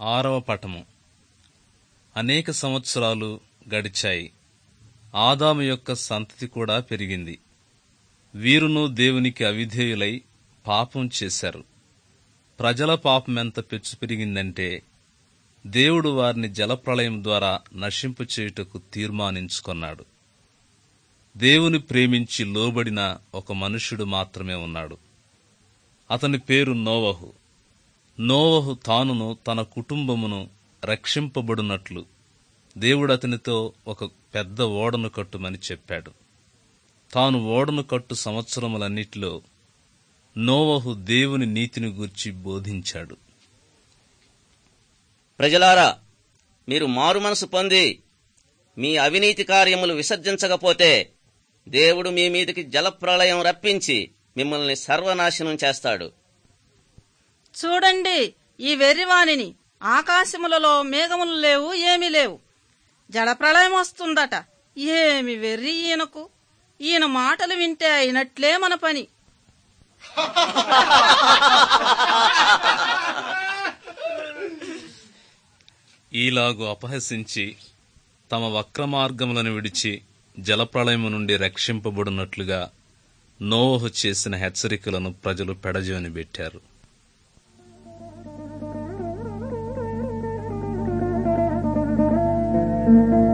ఆరవ పటము అనేక సంవత్సరాలు గడిచాయి ఆదాము యొక్క సంతతి కూడా పెరిగింది వీరును దేవునికి అవిధేయులై పాపం చేశారు ప్రజల పాపమెంత పెచ్చు పెరిగిందంటే దేవుడు వారిని జలప్రళయం ద్వారా నశింపు చేయుటకు తీర్మానించుకొన్నాడు దేవుని ప్రేమించి లోబడిన ఒక మనుష్యుడు మాత్రమే ఉన్నాడు అతని పేరు నోవహు నోవహు తానును తన కుటుంబమును రక్షింపబడినట్లు దేవుడు అతనితో ఒక పెద్ద ఓడను కట్టుమని చెప్పాడు తాను ఓడను కట్టు సంవత్సరములన్నిటిలో నోవహు దేవుని నీతిని గూర్చి బోధించాడు ప్రజలారా మీరు మారు మనసు పొంది మీ అవినీతి కార్యములు విసర్జించకపోతే దేవుడు మీ మీదికి జలప్రళయం రప్పించి మిమ్మల్ని సర్వనాశనం చేస్తాడు చూడండి ఈ వెర్రివాణిని ఆకాశములలో మేఘములు లేవు ఏమీ లేవు జలప్రళయం వస్తుందట ఏమి వెర్రి ఈయనకు ఈయన మాటలు వింటే అయినట్లే మన పని ఈలాగు అపహసించి తమ వక్రమార్గములను విడిచి జలప్రళయము నుండి రక్షింపబడినట్లుగా నోవహు చేసిన హెచ్చరికలను ప్రజలు పెడజోని పెట్టారు thank you